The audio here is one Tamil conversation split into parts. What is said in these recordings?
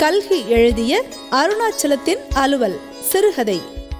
கல்கி எழுதிய அருணாச்சலத்தின் அலுவல் சிறுகதை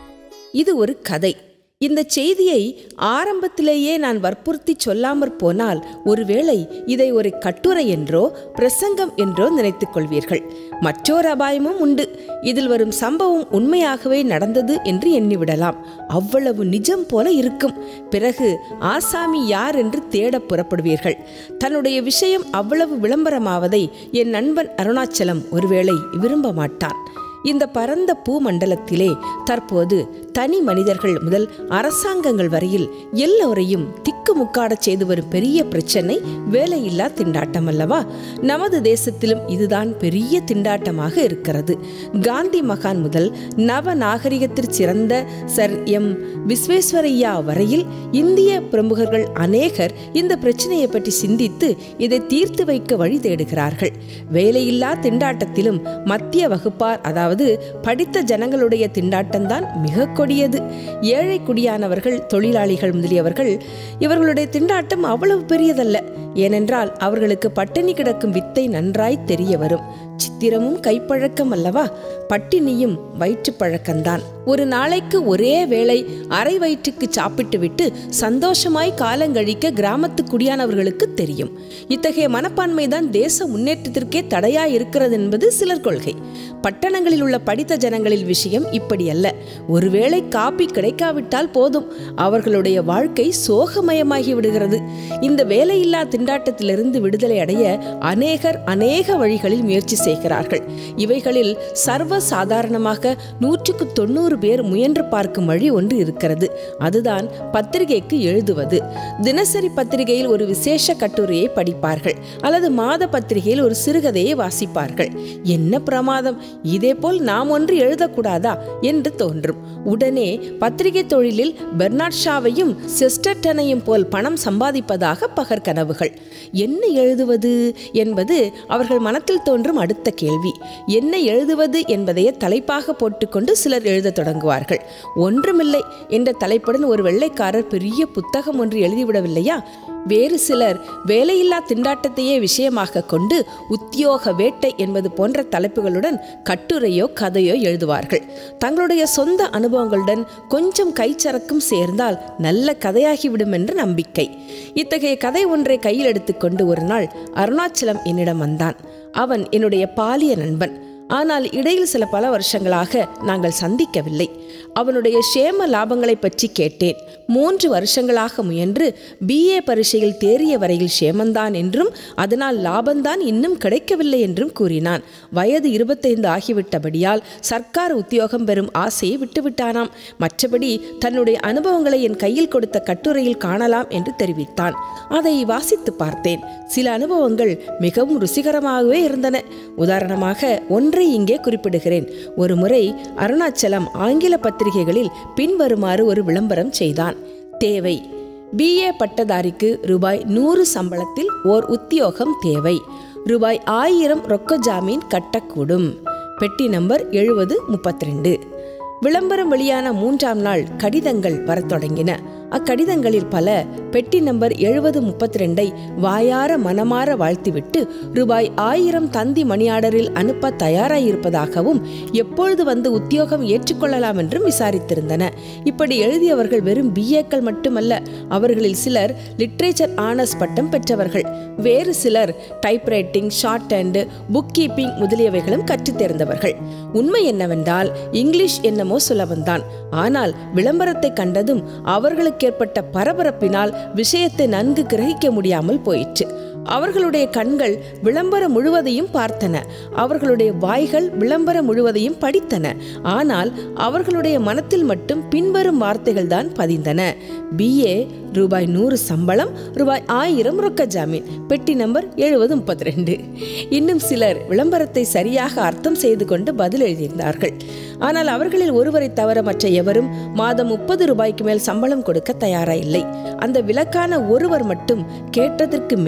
இது ஒரு கதை இந்த செய்தியை ஆரம்பத்திலேயே நான் வற்புறுத்தி சொல்லாமற் போனால் ஒருவேளை இதை ஒரு கட்டுரை என்றோ பிரசங்கம் என்றோ நினைத்துக் கொள்வீர்கள் மற்றொரு அபாயமும் உண்டு இதில் வரும் சம்பவம் உண்மையாகவே நடந்தது என்று எண்ணிவிடலாம் அவ்வளவு நிஜம் போல இருக்கும் பிறகு ஆசாமி யார் என்று தேட புறப்படுவீர்கள் தன்னுடைய விஷயம் அவ்வளவு விளம்பரமாவதை என் நண்பன் அருணாச்சலம் ஒருவேளை விரும்ப மாட்டான் இந்த பரந்த பூமண்டலத்திலே தற்போது தனி மனிதர்கள் முதல் அரசாங்கங்கள் வரையில் எல்லோரையும் திக்குமுக்காடச் செய்து வரும் பெரிய பிரச்சனை வேலையில்லா திண்டாட்டம் அல்லவா நமது தேசத்திலும் இதுதான் பெரிய திண்டாட்டமாக இருக்கிறது காந்தி மகான் முதல் நவ நாகரிகத்திற் சிறந்த சர் எம் விஸ்வேஸ்வரையா வரையில் இந்திய பிரமுகர்கள் அநேகர் இந்த பிரச்சனையை பற்றி சிந்தித்து இதை தீர்த்து வைக்க வழி தேடுகிறார்கள் வேலையில்லா திண்டாட்டத்திலும் மத்திய வகுப்பார் அதாவது படித்த ஜனங்களுடைய திண்டாட்டம்தான் மிக கொடியது ஏழை குடியானவர்கள் தொழிலாளிகள் முதலியவர்கள் இவர்களுடைய திண்டாட்டம் அவ்வளவு பெரியதல்ல ஏனென்றால் அவர்களுக்கு பட்டினி கிடக்கும் வித்தை நன்றாய் தெரிய வரும் சித்திரமும் கைப்பழக்கம் அல்லவா பட்டினியும் வயிற்றுப் பழக்கம்தான் ஒரு நாளைக்கு ஒரே வேளை அரை வயிற்றுக்கு சாப்பிட்டு விட்டு சந்தோஷமாய் காலங்கழிக்க கிராமத்து குடியானவர்களுக்கு தெரியும் இத்தகைய மனப்பான்மைதான் தேச முன்னேற்றத்திற்கே தடையாய் இருக்கிறது என்பது சிலர் கொள்கை பட்டணங்களில் உள்ள படித்த ஜனங்களில் விஷயம் இப்படி அல்ல ஒருவேளை காப்பி கிடைக்காவிட்டால் போதும் அவர்களுடைய வாழ்க்கை சோகமயமாகி விடுகிறது இந்த வேலையில்லா திண்டாட்டத்திலிருந்து விடுதலை அடைய அநேகர் அநேக வழிகளில் முயற்சி செய்கிறார்கள் இவைகளில் சர்வ சாதாரணமாக நூற்றுக்கு தொண்ணூறு பேர் முயன்று பார்க்கும் வழி ஒன்று இருக்கிறது அதுதான் பத்திரிகைக்கு எழுதுவது தினசரி பத்திரிகையில் ஒரு விசேஷ கட்டுரையை படிப்பார்கள் அல்லது மாத பத்திரிகையில் ஒரு சிறுகதையை வாசிப்பார்கள் என்ன பிரமாதம் இதேபோல் நாம் ஒன்று எழுதக்கூடாதா என்று தோன்றும் உடனே பத்திரிகை தொழிலில் பெர்னாட் ஷாவையும் செஸ்டர்டனையும் போல் பணம் சம்பாதிப்பதாக பகற்கனவுகள் என்ன எழுதுவது என்பது அவர்கள் மனத்தில் தோன்றும் அடுத்த கேள்வி என்ன எழுதுவது என்பதையே தலைப்பாக போட்டுக்கொண்டு சிலர் எழுதத் தொடங்குவார்கள் ஒன்றுமில்லை என்ற தலைப்புடன் ஒரு வெள்ளைக்காரர் பெரிய புத்தகம் ஒன்று எழுதிவிடவில்லையா வேறு சிலர் வேலையில்லா திண்டாட்டத்தையே விஷயமாக கொண்டு உத்தியோக வேட்டை என்பது போன்ற தலைப்புகளுடன் கட்டுரையோ கதையோ எழுதுவார்கள் தங்களுடைய சொந்த அனுபவங்களுடன் கொஞ்சம் கைச்சரக்கும் சேர்ந்தால் நல்ல கதையாகிவிடும் என்ற நம்பிக்கை இத்தகைய கதை ஒன்றை கையில் எடுத்துக்கொண்டு ஒரு நாள் அருணாச்சலம் என்னிடம் வந்தான் அவன் என்னுடைய பாலிய நண்பன் ஆனால் இடையில் சில பல வருஷங்களாக நாங்கள் சந்திக்கவில்லை அவனுடைய சேம லாபங்களை பற்றி கேட்டேன் மூன்று வருஷங்களாக முயன்று பிஏ பரீட்சையில் தேறிய வரையில் சேமந்தான் என்றும் அதனால் லாபம்தான் இன்னும் கிடைக்கவில்லை என்றும் கூறினான் வயது இருபத்தைந்து ஆகிவிட்டபடியால் சர்க்கார் உத்தியோகம் பெறும் ஆசையை விட்டுவிட்டானாம் மற்றபடி தன்னுடைய அனுபவங்களை என் கையில் கொடுத்த கட்டுரையில் காணலாம் என்று தெரிவித்தான் அதை வாசித்து பார்த்தேன் சில அனுபவங்கள் மிகவும் ருசிகரமாகவே இருந்தன உதாரணமாக ஒன்றை இங்கே குறிப்பிடுகிறேன் ஒரு முறை அருணாச்சலம் ஆங்கில பத்திரிகைகளில் பின்வருமாறு ஒரு விளம்பரம் செய்தான் தேவை பிஏ பட்டதாரிக்கு ரூபாய் நூறு சம்பளத்தில் ஓர் உத்தியோகம் தேவை ரூபாய் ஆயிரம் ரொக்க ஜாமீன் கட்டக்கூடும் பெட்டி நம்பர் எழுபது முப்பத்தி ரெண்டு விளம்பரம் வெளியான மூன்றாம் நாள் கடிதங்கள் வரத் தொடங்கின அக்கடிதங்களில் பல பெட்டி நம்பர் எழுபது முப்பத்தி ரெண்டை வாயார மனமாற வாழ்த்திவிட்டு ரூபாய் ஆயிரம் தந்தி மணியாடரில் அனுப்ப தயாராயிருப்பதாகவும் எப்பொழுது வந்து உத்தியோகம் ஏற்றுக்கொள்ளலாம் என்றும் விசாரித்திருந்தன இப்படி எழுதியவர்கள் வெறும் பிஏக்கள் மட்டுமல்ல அவர்களில் சிலர் லிட்ரேச்சர் ஆனர்ஸ் பட்டம் பெற்றவர்கள் வேறு சிலர் typewriting shorthand bookkeeping முதலியவைகளும் கற்றுத் தேர்ந்தவர்கள் உண்மை என்னவென்றால் இங்கிலீஷ் என்னமோ சுலபந்தான் ஆனால் விளம்பரத்தை கண்டதும் அவர்களுக்கு ஏற்பட்ட பரபரப்பினால் விஷயத்தை நன்கு கிரகிக்க முடியாமல் போயிற்று அவர்களுடைய கண்கள் விளம்பரம் முழுவதையும் பார்த்தன அவர்களுடைய வாய்கள் விளம்பரம் முழுவதையும் படித்தன ஆனால் அவர்களுடைய மனத்தில் மட்டும் பின்வரும் வார்த்தைகள் தான் பதிந்தன பிஏ ரூபாய் நூறு சம்பளம் ரூபாய் ஆயிரம் ரொக்க ஜாமீன் பெட்டி நம்பர் எழுபது முப்பத்தி ரெண்டு இன்னும் சிலர் விளம்பரத்தை சரியாக அர்த்தம் செய்து கொண்டு பதில் எழுதியிருந்தார்கள் ஆனால் அவர்களில் ஒருவரை தவிர மற்ற எவரும் மாதம் முப்பது ரூபாய்க்கு மேல் சம்பளம் கொடுக்க தயாரா இல்லை அந்த விலக்கான ஒருவர் மட்டும் கேட்டதற்கு மேலேயே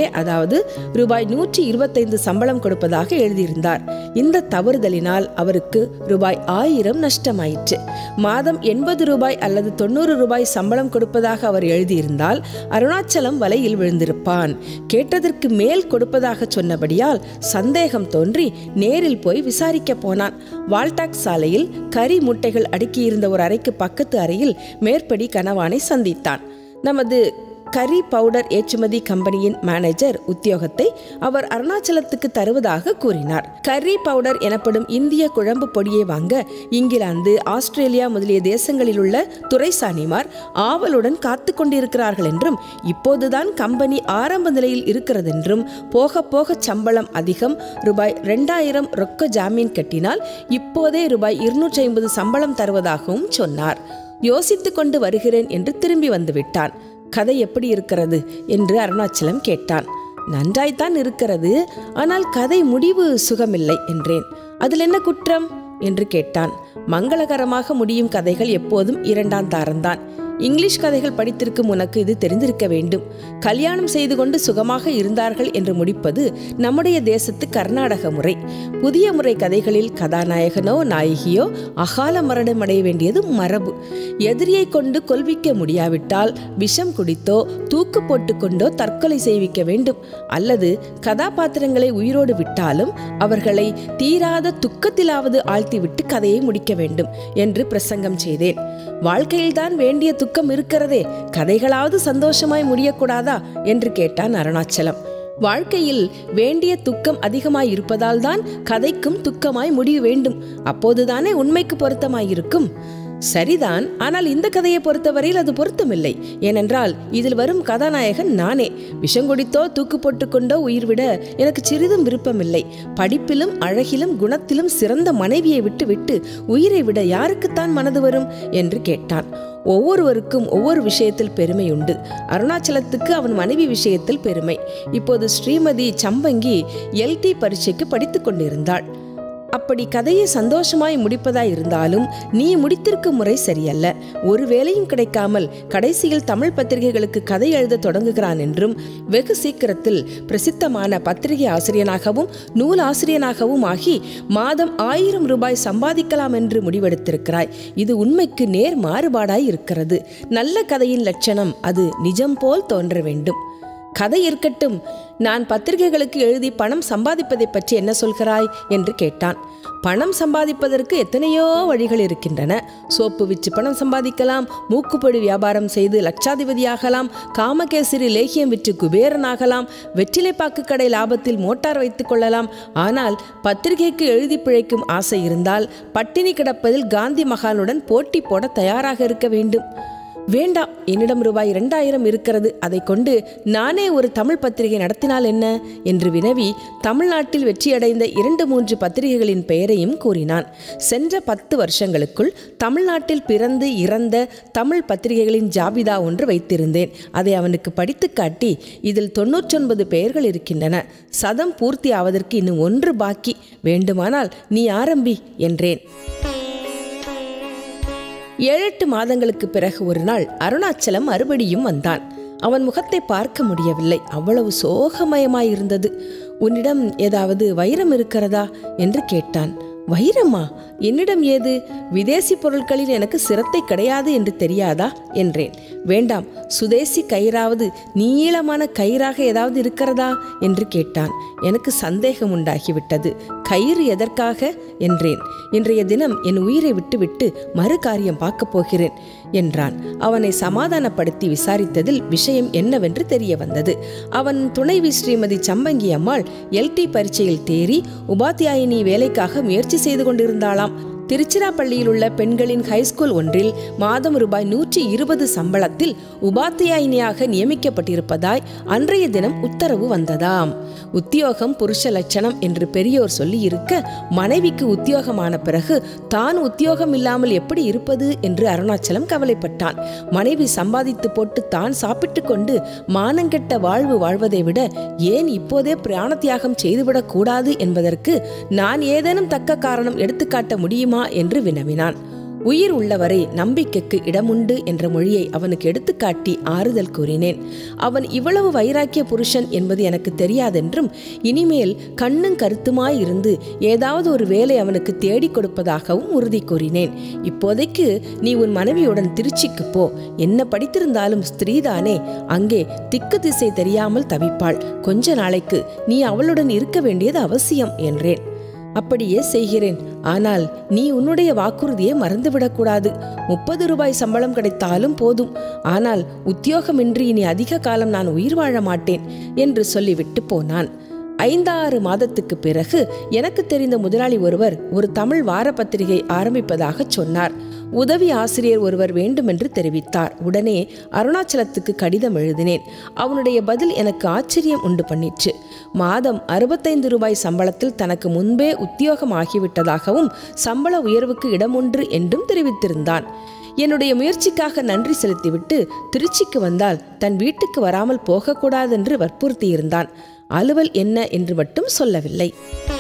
அதாவது ரூபாய் நூற்றி இருபத்தைந்து சம்பளம் கொடுப்பதாக எழுதியிருந்தார் இந்த தவறுதலினால் அவருக்கு ரூபாய் ஆயிரம் நஷ்டமாயிற்று மாதம் எண்பது ரூபாய் அல்லது தொண்ணூறு ரூபாய் சம்பளம் கொடுப்பதாக அவர் எழுதியிருந்தால் அருணாச்சலம் வலையில் விழுந்திருப்பான் கேட்டதற்கு மேல் கொடுப்பதாக சொன்னபடியால் சந்தேகம் தோன்றி நேரில் போய் விசாரிக்க போனான் வால்டாக் சாலையில் கறி முட்டைகள் அடுக்கியிருந்த ஒரு அறைக்கு பக்கத்து அறையில் மேற்படி கனவானை சந்தித்தான் நமது கரி பவுடர் ஏற்றுமதி கம்பெனியின் மேனேஜர் உத்தியோகத்தை அவர் அருணாச்சலத்துக்கு தருவதாக கூறினார் கரி பவுடர் எனப்படும் இந்திய குழம்பு பொடியை வாங்க இங்கிலாந்து ஆஸ்திரேலியா முதலிய தேசங்களில் உள்ள துறைசாணிமார் ஆவலுடன் காத்து கொண்டிருக்கிறார்கள் என்றும் இப்போதுதான் கம்பெனி ஆரம்ப நிலையில் இருக்கிறதென்றும் போக போக சம்பளம் அதிகம் ரூபாய் ரெண்டாயிரம் ரொக்க ஜாமீன் கட்டினால் இப்போதே ரூபாய் இருநூற்றி ஐம்பது சம்பளம் தருவதாகவும் சொன்னார் யோசித்துக் கொண்டு வருகிறேன் என்று திரும்பி வந்து விட்டான் கதை எப்படி இருக்கிறது என்று அருணாச்சலம் கேட்டான் நன்றாய்த்தான் இருக்கிறது ஆனால் கதை முடிவு சுகமில்லை என்றேன் அதில் என்ன குற்றம் என்று கேட்டான் மங்களகரமாக முடியும் கதைகள் எப்போதும் இரண்டாம் தாரம்தான் இங்கிலீஷ் கதைகள் படித்திருக்கும் உனக்கு இது தெரிந்திருக்க வேண்டும் கல்யாணம் செய்து கொண்டு சுகமாக இருந்தார்கள் என்று முடிப்பது நம்முடைய தேசத்து கர்நாடக முறை புதிய முறை கதைகளில் கதாநாயகனோ நாயகியோ அகால மரணம் அடைய வேண்டியது மரபு எதிரியை கொண்டு கொல்விக்க முடியாவிட்டால் விஷம் குடித்தோ தூக்கு போட்டுக்கொண்டோ தற்கொலை செய்விக்க வேண்டும் அல்லது கதாபாத்திரங்களை உயிரோடு விட்டாலும் அவர்களை தீராத துக்கத்திலாவது ஆழ்த்திவிட்டு கதையை முடிக்க வேண்டும் என்று பிரசங்கம் செய்தேன் வாழ்க்கையில்தான் வேண்டிய துக்கம் இருக்கிறதே கதைகளாவது சந்தோஷமாய் முடியக்கூடாதா என்று கேட்டான் அருணாச்சலம் வாழ்க்கையில் வேண்டிய துக்கம் அதிகமாய் இருப்பதால் தான் கதைக்கும் துக்கமாய் முடிய வேண்டும் அப்போதுதானே உண்மைக்கு பொருத்தமாயிருக்கும் சரிதான் ஆனால் இந்த கதையை பொறுத்தவரையில் அது பொருத்தமில்லை ஏனென்றால் இதில் வரும் கதாநாயகன் நானே விஷம் குடித்தோ தூக்கு போட்டுக்கொண்டோ உயிர் விட எனக்கு சிறிதும் விருப்பமில்லை படிப்பிலும் அழகிலும் குணத்திலும் சிறந்த மனைவியை விட்டு விட்டு உயிரை விட யாருக்குத்தான் மனது வரும் என்று கேட்டான் ஒவ்வொருவருக்கும் ஒவ்வொரு விஷயத்தில் பெருமை உண்டு அருணாச்சலத்துக்கு அவன் மனைவி விஷயத்தில் பெருமை இப்போது ஸ்ரீமதி சம்பங்கி எல்டி பரீட்சைக்கு படித்துக் கொண்டிருந்தாள் அப்படி கதையை சந்தோஷமாய் முடிப்பதாய் இருந்தாலும் நீ முடித்திருக்கும் முறை சரியல்ல ஒரு வேலையும் கிடைக்காமல் கடைசியில் தமிழ் பத்திரிகைகளுக்கு கதை எழுத தொடங்குகிறான் என்றும் வெகு சீக்கிரத்தில் பிரசித்தமான பத்திரிகை ஆசிரியனாகவும் நூல் ஆசிரியனாகவும் ஆகி மாதம் ஆயிரம் ரூபாய் சம்பாதிக்கலாம் என்று முடிவெடுத்திருக்கிறாய் இது உண்மைக்கு நேர் மாறுபாடாய் இருக்கிறது நல்ல கதையின் லட்சணம் அது நிஜம் போல் தோன்ற வேண்டும் கதை இருக்கட்டும் நான் பத்திரிகைகளுக்கு எழுதி பணம் சம்பாதிப்பதை பற்றி என்ன சொல்கிறாய் என்று கேட்டான் பணம் சம்பாதிப்பதற்கு எத்தனையோ வழிகள் இருக்கின்றன சோப்பு விற்று பணம் சம்பாதிக்கலாம் மூக்குப்பொடி வியாபாரம் செய்து லட்சாதிபதியாகலாம் காமகேசரி லேகியம் விற்று குபேரனாகலாம் வெற்றிலைப்பாக்கு கடை லாபத்தில் மோட்டார் வைத்துக் கொள்ளலாம் ஆனால் பத்திரிகைக்கு எழுதி பிழைக்கும் ஆசை இருந்தால் பட்டினி கிடப்பதில் காந்தி மகானுடன் போட்டி போட தயாராக இருக்க வேண்டும் வேண்டாம் என்னிடம் ரூபாய் இரண்டாயிரம் இருக்கிறது அதை கொண்டு நானே ஒரு தமிழ் பத்திரிகை நடத்தினால் என்ன என்று வினவி தமிழ்நாட்டில் வெற்றியடைந்த இரண்டு மூன்று பத்திரிகைகளின் பெயரையும் கூறினான் சென்ற பத்து வருஷங்களுக்குள் தமிழ்நாட்டில் பிறந்து இறந்த தமிழ் பத்திரிகைகளின் ஜாபிதா ஒன்று வைத்திருந்தேன் அதை அவனுக்கு படித்து காட்டி இதில் தொன்னூற்றொன்பது பெயர்கள் இருக்கின்றன சதம் பூர்த்தி ஆவதற்கு இன்னும் ஒன்று பாக்கி வேண்டுமானால் நீ ஆரம்பி என்றேன் ஏழெட்டு மாதங்களுக்கு பிறகு ஒரு நாள் அருணாச்சலம் மறுபடியும் வந்தான் அவன் முகத்தை பார்க்க முடியவில்லை அவ்வளவு சோகமயமாயிருந்தது உன்னிடம் ஏதாவது வைரம் இருக்கிறதா என்று கேட்டான் வைரமா என்னிடம் ஏது விதேசி பொருட்களில் எனக்கு சிரத்தை கிடையாது என்று தெரியாதா என்றேன் வேண்டாம் சுதேசி கயிறாவது நீளமான கயிறாக ஏதாவது இருக்கிறதா என்று கேட்டான் எனக்கு சந்தேகம் உண்டாகிவிட்டது கயிறு எதற்காக என்றேன் இன்றைய தினம் என் உயிரை விட்டுவிட்டு மறு காரியம் பார்க்கப் போகிறேன் என்றான் அவனை சமாதானப்படுத்தி விசாரித்ததில் விஷயம் என்னவென்று தெரிய வந்தது அவன் துணைவி ஸ்ரீமதி சம்பங்கி அம்மாள் எல்டி பரீட்சையில் தேறி உபாத்தியாயினி வேலைக்காக முயற்சி செய்து கொண்டிருந்தாளாம் திருச்சிராப்பள்ளியில் உள்ள பெண்களின் ஹைஸ்கூல் ஒன்றில் மாதம் ரூபாய் நூற்றி இருபது சம்பளத்தில் உபாத்தியாயினியாக நியமிக்கப்பட்டிருப்பதாய் அன்றைய தினம் உத்தரவு வந்ததாம் உத்தியோகம் புருஷ லட்சணம் என்று பெரியோர் சொல்லி இருக்க மனைவிக்கு உத்தியோகமான பிறகு தான் உத்தியோகம் இல்லாமல் எப்படி இருப்பது என்று அருணாச்சலம் கவலைப்பட்டான் மனைவி சம்பாதித்து போட்டு தான் சாப்பிட்டு கொண்டு மானங்கெட்ட வாழ்வு வாழ்வதை விட ஏன் இப்போதே பிராண தியாகம் செய்துவிடக் கூடாது என்பதற்கு நான் ஏதேனும் தக்க காரணம் எடுத்துக்காட்ட முடியுமா என்று வினவினான் உயிர் உள்ளவரை நம்பிக்கைக்கு இடமுண்டு என்ற மொழியை அவனுக்கு எடுத்துக்காட்டி ஆறுதல் கூறினேன் அவன் இவ்வளவு வைராக்கிய புருஷன் என்பது எனக்கு தெரியாதென்றும் இனிமேல் கண்ணும் கருத்துமாய் இருந்து ஏதாவது ஒரு வேலை அவனுக்கு தேடிக் கொடுப்பதாகவும் உறுதி கூறினேன் இப்போதைக்கு நீ உன் மனைவியுடன் திருச்சிக்கு போ என்ன படித்திருந்தாலும் ஸ்திரீதானே அங்கே திக்கு திசை தெரியாமல் தவிப்பாள் கொஞ்ச நாளைக்கு நீ அவளுடன் இருக்க வேண்டியது அவசியம் என்றேன் அப்படியே செய்கிறேன் ஆனால் நீ உன்னுடைய வாக்குறுதியை மறந்துவிடக்கூடாது முப்பது ரூபாய் சம்பளம் கிடைத்தாலும் போதும் ஆனால் உத்தியோகமின்றி இனி அதிக காலம் நான் உயிர் வாழ மாட்டேன் என்று சொல்லிவிட்டு போனான் ஐந்தாறு மாதத்துக்கு பிறகு எனக்கு தெரிந்த முதலாளி ஒருவர் ஒரு தமிழ் வார பத்திரிகை ஆரம்பிப்பதாக சொன்னார் உதவி ஆசிரியர் ஒருவர் வேண்டுமென்று தெரிவித்தார் உடனே அருணாச்சலத்துக்கு கடிதம் எழுதினேன் அவனுடைய பதில் எனக்கு ஆச்சரியம் உண்டு பண்ணிற்று மாதம் அறுபத்தைந்து ரூபாய் சம்பளத்தில் தனக்கு முன்பே உத்தியோகம் ஆகிவிட்டதாகவும் சம்பள உயர்வுக்கு இடமுண்டு என்றும் தெரிவித்திருந்தான் என்னுடைய முயற்சிக்காக நன்றி செலுத்திவிட்டு திருச்சிக்கு வந்தால் தன் வீட்டுக்கு வராமல் போகக்கூடாதென்று வற்புறுத்தியிருந்தான் அலுவல் என்ன என்று மட்டும் சொல்லவில்லை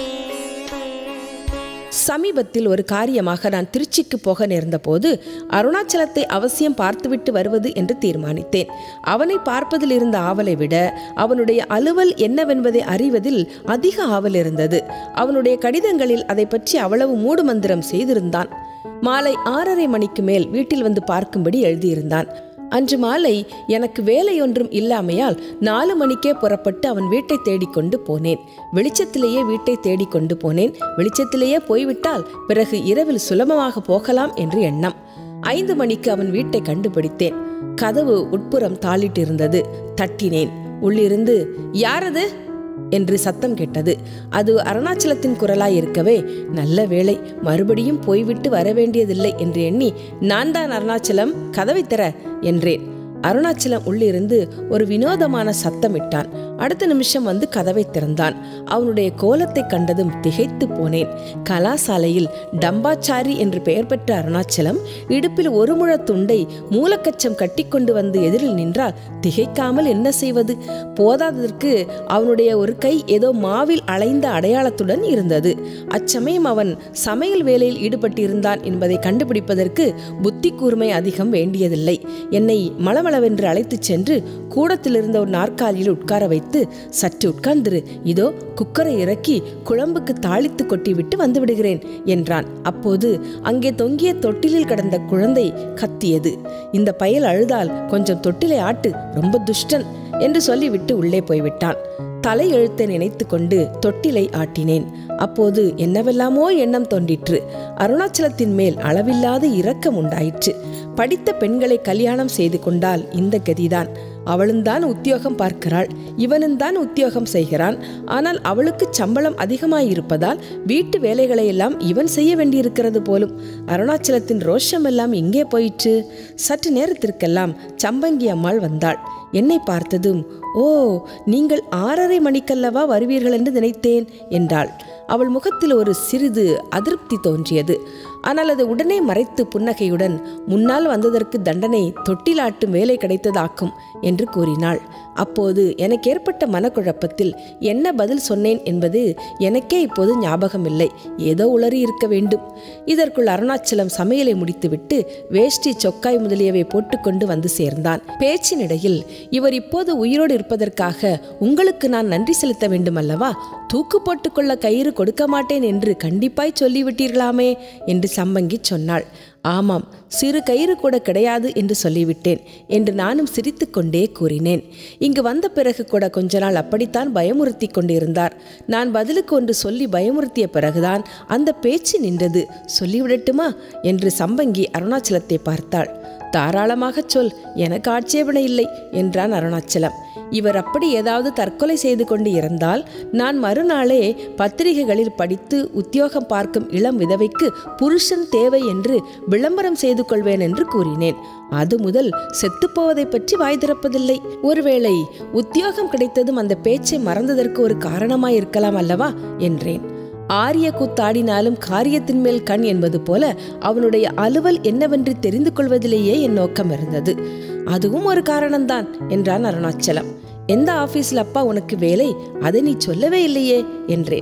சமீபத்தில் ஒரு காரியமாக நான் திருச்சிக்கு போக நேர்ந்தபோது அருணாச்சலத்தை அவசியம் பார்த்துவிட்டு வருவது என்று தீர்மானித்தேன் அவனை பார்ப்பதில் இருந்த ஆவலை விட அவனுடைய அலுவல் என்னவென்பதை அறிவதில் அதிக ஆவல் இருந்தது அவனுடைய கடிதங்களில் அதை பற்றி அவ்வளவு மூடுமந்திரம் செய்திருந்தான் மாலை ஆறரை மணிக்கு மேல் வீட்டில் வந்து பார்க்கும்படி எழுதியிருந்தான் அன்று மாலை எனக்கு வேலையொன்றும் இல்லாமையால் நாலு மணிக்கே புறப்பட்டு அவன் வீட்டை தேடிக்கொண்டு போனேன் வெளிச்சத்திலேயே வீட்டை தேடிக்கொண்டு போனேன் வெளிச்சத்திலேயே போய்விட்டால் பிறகு இரவில் சுலபமாக போகலாம் என்று எண்ணம் ஐந்து மணிக்கு அவன் வீட்டை கண்டுபிடித்தேன் கதவு உட்புறம் தாளிட்டிருந்தது தட்டினேன் உள்ளிருந்து யாரது என்று சத்தம் கேட்டது அது அருணாச்சலத்தின் குரலாய் இருக்கவே நல்ல வேளை மறுபடியும் போய்விட்டு வரவேண்டியதில்லை என்று எண்ணி நான் தான் அருணாச்சலம் கதவை திற என்றேன் அருணாச்சலம் உள்ளிருந்து ஒரு வினோதமான சத்தமிட்டான் அடுத்த நிமிஷம் வந்து கதவை திறந்தான் அவனுடைய கோலத்தை கண்டதும் திகைத்து போனேன் கலாசாலையில் டம்பாச்சாரி என்று பெயர் பெற்ற அருணாச்சலம் இடுப்பில் ஒரு முழ துண்டை மூலக்கச்சம் கட்டிக்கொண்டு வந்து எதிரில் நின்றால் திகைக்காமல் என்ன செய்வது போதாததற்கு அவனுடைய ஒரு கை ஏதோ மாவில் அலைந்த அடையாளத்துடன் இருந்தது அச்சமயம் அவன் சமையல் வேலையில் ஈடுபட்டிருந்தான் என்பதை கண்டுபிடிப்பதற்கு புத்தி கூர்மை அதிகம் வேண்டியதில்லை என்னை மளமளவென்று அழைத்துச் சென்று கூடத்தில் இருந்த ஒரு நாற்காலியில் உட்கார வைத்து சற்று உட்கார்ந்திரு இதோ குக்கரை இறக்கி குழம்புக்கு தாளித்து கொட்டிவிட்டு வந்து விடுகிறேன் என்றான் அப்போது அங்கே தொங்கிய தொட்டிலில் கிடந்த குழந்தை கத்தியது இந்த பயல் அழுதால் கொஞ்சம் தொட்டிலை ஆட்டு ரொம்ப துஷ்டன் என்று சொல்லிவிட்டு உள்ளே போய்விட்டான் தலை எழுத்தை நினைத்து கொண்டு தொட்டிலை ஆட்டினேன் அப்போது என்னவெல்லாமோ எண்ணம் தோன்றிற்று அருணாச்சலத்தின் மேல் அளவில்லாத இரக்கம் உண்டாயிற்று படித்த பெண்களை கல்யாணம் செய்து கொண்டால் இந்த கதிதான் அவளும்தான் உத்தியோகம் பார்க்கிறாள் இவனும் தான் உத்தியோகம் செய்கிறான் ஆனால் அவளுக்கு சம்பளம் அதிகமாயிருப்பதால் வீட்டு வேலைகளை எல்லாம் இவன் செய்ய வேண்டியிருக்கிறது போலும் அருணாச்சலத்தின் ரோஷம் எல்லாம் எங்கே போயிற்று சற்று நேரத்திற்கெல்லாம் சம்பங்கி அம்மாள் வந்தாள் என்னை பார்த்ததும் ஓ நீங்கள் ஆறரை மணிக்கல்லவா வருவீர்கள் என்று நினைத்தேன் என்றாள் அவள் முகத்தில் ஒரு சிறிது அதிருப்தி தோன்றியது ஆனால் அது உடனே மறைத்து புன்னகையுடன் முன்னால் வந்ததற்கு தண்டனை தொட்டிலாட்டும் வேலை கிடைத்ததாக்கும் என்று கூறினாள் அப்போது எனக்கு ஏற்பட்ட மனக்குழப்பத்தில் என்ன பதில் சொன்னேன் என்பது எனக்கே இப்போது ஞாபகம் இல்லை ஏதோ உளறி இருக்க வேண்டும் இதற்குள் அருணாச்சலம் சமையலை முடித்துவிட்டு வேஷ்டி சொக்காய் முதலியவை போட்டுக்கொண்டு வந்து சேர்ந்தான் பேச்சினிடையில் இவர் இப்போது உயிரோடு இருப்பதற்காக உங்களுக்கு நான் நன்றி செலுத்த வேண்டும் அல்லவா தூக்கு போட்டுக்கொள்ள கயிறு கொடுக்க மாட்டேன் என்று கண்டிப்பாய் சொல்லிவிட்டீர்களாமே என்று சம்பங்கி சொன்னாள் ஆமாம் சிறு கயிறு கூட கிடையாது என்று சொல்லிவிட்டேன் என்று நானும் சிரித்துக்கொண்டே கூறினேன் இங்கு வந்த பிறகு கூட கொஞ்ச நாள் அப்படித்தான் பயமுறுத்தி கொண்டிருந்தார் நான் பதிலுக்கு ஒன்று சொல்லி பயமுறுத்திய பிறகுதான் அந்த பேச்சு நின்றது சொல்லிவிடட்டுமா என்று சம்பங்கி அருணாச்சலத்தை பார்த்தாள் தாராளமாகச் சொல் எனக்கு ஆட்சேபனை இல்லை என்றான் அருணாச்சலம் இவர் அப்படி ஏதாவது தற்கொலை செய்து கொண்டு இறந்தால் நான் மறுநாளே பத்திரிகைகளில் படித்து உத்தியோகம் பார்க்கும் இளம் விதவைக்கு புருஷன் தேவை என்று விளம்பரம் செய்து கொள்வேன் என்று கூறினேன் அது முதல் செத்துப்போவதை பற்றி வாய் திறப்பதில்லை ஒருவேளை உத்தியோகம் கிடைத்ததும் அந்த பேச்சை மறந்ததற்கு ஒரு காரணமாய் இருக்கலாம் அல்லவா என்றேன் ஆரிய கூத்தாடினாலும் காரியத்தின் மேல் கண் என்பது போல அவனுடைய அலுவல் என்னவென்று தெரிந்து கொள்வதிலேயே என் நோக்கம் இருந்தது அதுவும் ஒரு காரணம்தான் என்றான் அருணாச்சலம் எந்த ஆபீஸ்ல அப்பா உனக்கு வேலை அதை நீ சொல்லவே இல்லையே என்றேன்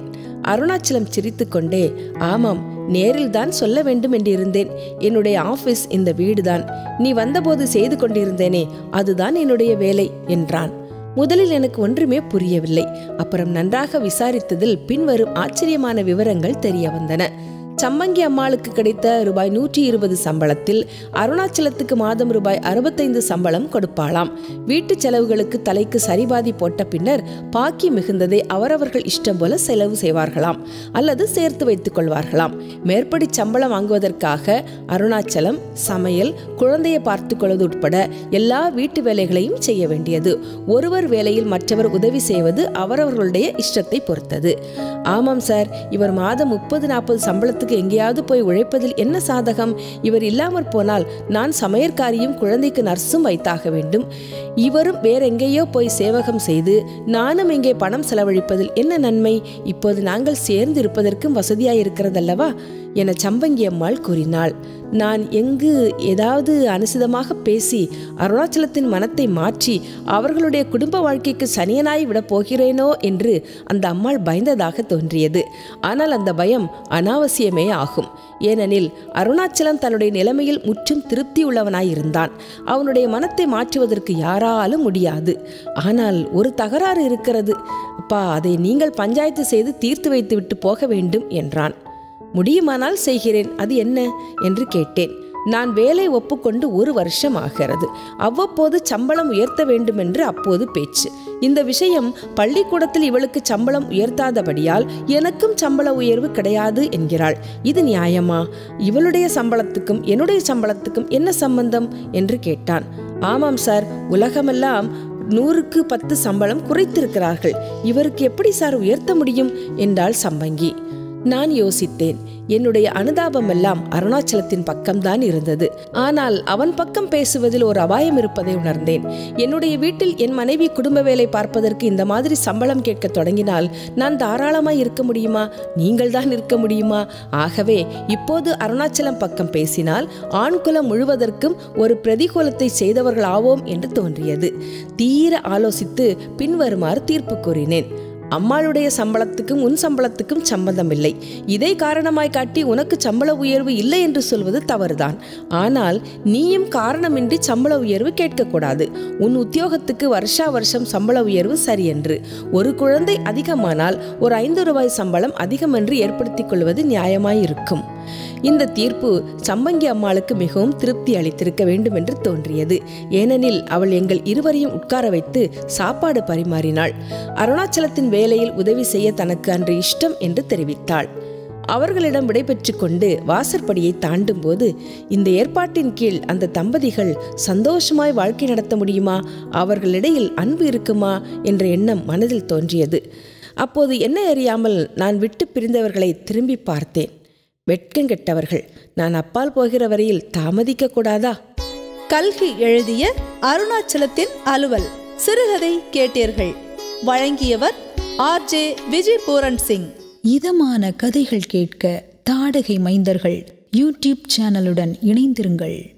அருணாச்சலம் சிரித்துக்கொண்டே ஆமாம் நேரில் தான் சொல்ல வேண்டும் என்றிருந்தேன் என்னுடைய ஆபீஸ் இந்த வீடுதான் நீ வந்தபோது செய்து கொண்டிருந்தேனே அதுதான் என்னுடைய வேலை என்றான் முதலில் எனக்கு ஒன்றுமே புரியவில்லை அப்புறம் நன்றாக விசாரித்ததில் பின்வரும் ஆச்சரியமான விவரங்கள் தெரிய வந்தன சம்மங்கி அம்மாளுக்கு கிடைத்த ரூபாய் நூற்றி இருபது சம்பளத்தில் அருணாச்சலத்துக்கு மாதம் ரூபாய் அறுபத்தைந்து சம்பளம் கொடுப்பாளாம் வீட்டு செலவுகளுக்கு தலைக்கு சரிபாதி போட்ட பின்னர் பாக்கி மிகுந்ததை அவரவர்கள் இஷ்டம் போல செலவு செய்வார்களாம் அல்லது சேர்த்து வைத்துக் கொள்வார்களாம் மேற்படி சம்பளம் வாங்குவதற்காக அருணாச்சலம் சமையல் குழந்தையை பார்த்து கொள்வது உட்பட எல்லா வீட்டு வேலைகளையும் செய்ய வேண்டியது ஒருவர் வேலையில் மற்றவர் உதவி செய்வது அவரவர்களுடைய இஷ்டத்தை பொறுத்தது ஆமாம் சார் இவர் மாதம் முப்பது நாற்பது சம்பளத்துக்கு எங்கேயாவது போய் உழைப்பதில் என்ன சாதகம் இவர் இல்லாமற் போனால் நான் சமையற்காரியும் குழந்தைக்கு நர்ஸும் வைத்தாக வேண்டும் இவரும் வேறெங்கேயோ போய் சேவகம் செய்து நானும் இங்கே பணம் செலவழிப்பதில் என்ன நன்மை இப்போது நாங்கள் சேர்ந்து இருப்பதற்கும் வசதியாயிருக்கிறதல்லவா என சம்பங்கி அம்மாள் கூறினாள் நான் எங்கு ஏதாவது அனுசிதமாக பேசி அருணாச்சலத்தின் மனத்தை மாற்றி அவர்களுடைய குடும்ப வாழ்க்கைக்கு சனியனாய் விடப் போகிறேனோ என்று அந்த அம்மாள் பயந்ததாக தோன்றியது ஆனால் அந்த பயம் அனாவசியமே ஆகும் ஏனெனில் அருணாச்சலம் தன்னுடைய நிலைமையில் முற்றும் திருப்தியுள்ளவனாயிருந்தான் அவனுடைய மனத்தை மாற்றுவதற்கு யாராலும் முடியாது ஆனால் ஒரு தகராறு இருக்கிறது அப்பா அதை நீங்கள் பஞ்சாயத்து செய்து தீர்த்து வைத்துவிட்டு போக வேண்டும் என்றான் முடியுமானால் செய்கிறேன் அது என்ன என்று கேட்டேன் நான் வேலை ஒப்புக்கொண்டு ஒரு வருஷம் ஆகிறது அவ்வப்போது சம்பளம் உயர்த்த வேண்டும் என்று அப்போது பேச்சு இந்த விஷயம் பள்ளிக்கூடத்தில் இவளுக்கு சம்பளம் உயர்த்தாதபடியால் எனக்கும் சம்பள உயர்வு கிடையாது என்கிறாள் இது நியாயமா இவளுடைய சம்பளத்துக்கும் என்னுடைய சம்பளத்துக்கும் என்ன சம்பந்தம் என்று கேட்டான் ஆமாம் சார் உலகமெல்லாம் நூறுக்கு பத்து சம்பளம் குறைத்திருக்கிறார்கள் இவருக்கு எப்படி சார் உயர்த்த முடியும் என்றாள் சம்பங்கி நான் யோசித்தேன் என்னுடைய அனுதாபம் எல்லாம் அருணாச்சலத்தின் பக்கம்தான் இருந்தது ஆனால் அவன் பக்கம் பேசுவதில் ஒரு அபாயம் இருப்பதை உணர்ந்தேன் என்னுடைய வீட்டில் என் மனைவி குடும்ப வேலை பார்ப்பதற்கு இந்த மாதிரி சம்பளம் கேட்க தொடங்கினால் நான் தாராளமாய் இருக்க முடியுமா நீங்கள் தான் இருக்க முடியுமா ஆகவே இப்போது அருணாச்சலம் பக்கம் பேசினால் ஆண் குலம் முழுவதற்கும் ஒரு பிரதிகூலத்தை செய்தவர்கள் ஆவோம் என்று தோன்றியது தீர ஆலோசித்து பின்வருமாறு தீர்ப்பு கூறினேன் அம்மாளுடைய சம்பளத்துக்கும் உன் சம்பளத்துக்கும் சம்பந்தமில்லை இதை காரணமாய் காட்டி உனக்கு சம்பள உயர்வு இல்லை என்று சொல்வது தவறுதான் ஆனால் நீயும் காரணமின்றி சம்பள உயர்வு கேட்கக்கூடாது உன் உத்தியோகத்துக்கு வருஷா வருஷம் சம்பள உயர்வு சரியென்று ஒரு குழந்தை அதிகமானால் ஒரு ஐந்து ரூபாய் சம்பளம் அதிகமென்று ஏற்படுத்திக் கொள்வது நியாயமாயிருக்கும் இந்த தீர்ப்பு சம்பங்கி அம்மாளுக்கு மிகவும் திருப்தி அளித்திருக்க வேண்டும் என்று தோன்றியது ஏனெனில் அவள் எங்கள் இருவரையும் உட்கார வைத்து சாப்பாடு பரிமாறினாள் அருணாச்சலத்தின் வேலையில் உதவி செய்ய தனக்கு அன்று இஷ்டம் என்று தெரிவித்தாள் அவர்களிடம் விடைபெற்று கொண்டு வாசற்படியை தாண்டும் போது இந்த ஏற்பாட்டின் கீழ் அந்த தம்பதிகள் சந்தோஷமாய் வாழ்க்கை நடத்த முடியுமா அவர்களிடையில் அன்பு இருக்குமா என்ற எண்ணம் மனதில் தோன்றியது அப்போது என்ன அறியாமல் நான் விட்டு பிரிந்தவர்களை திரும்பி பார்த்தேன் வெட்கங்கெட்டவர்கள் நான் அப்பால் போகிற வரையில் தாமதிக்க கூடாதா கல்கி எழுதிய அருணாச்சலத்தின் அலுவல் சிறுகதை கேட்டீர்கள் வழங்கியவர் ஆர் ஜே விஜய் பூரன் சிங் இதமான கதைகள் கேட்க தாடகை மைந்தர்கள் யூடியூப் சேனலுடன் இணைந்திருங்கள்